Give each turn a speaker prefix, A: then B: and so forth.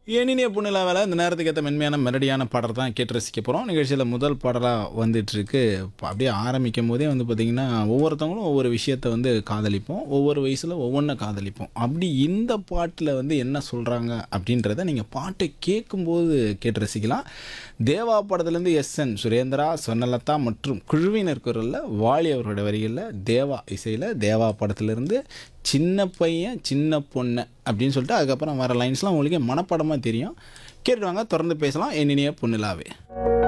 A: ஏனினிய புண்ணிலாவில் இந்த நேரத்துக்கு ஏற்ற மென்மையான மெரடியான பாடல் தான் கேட்டு ரசிக்க போகிறோம் நிகழ்ச்சியில் முதல் பாடலாக வந்துட்டுருக்கு அப்படியே ஆரம்பிக்கும் போதே வந்து பார்த்திங்கன்னா ஒவ்வொருத்தவங்களும் ஒவ்வொரு விஷயத்தை வந்து காதலிப்போம் ஒவ்வொரு வயசில் ஒவ்வொன்றை காதலிப்போம் அப்படி இந்த பாட்டில் வந்து என்ன சொல்கிறாங்க அப்படின்றத நீங்கள் பாட்டை கேட்கும்போது கேட்டு ரசிக்கலாம் தேவா படத்துலேருந்து எஸ் என் சுரேந்திரா சொன்னலதா மற்றும் குழுவினர் குரலில் வாலி அவரோட வரிகளில் தேவா இசையில் தேவா படத்துலேருந்து சின்ன பையன் சின்ன பொண்ணு அப்படின்னு சொல்லிட்டு அதுக்கப்புறம் வர லைன்ஸ்லாம் உங்களுக்கு மனப்படமாக தெரியும் கேட்டுவாங்க தொடர்ந்து பேசலாம் என்னினிய பொண்ணுலாவே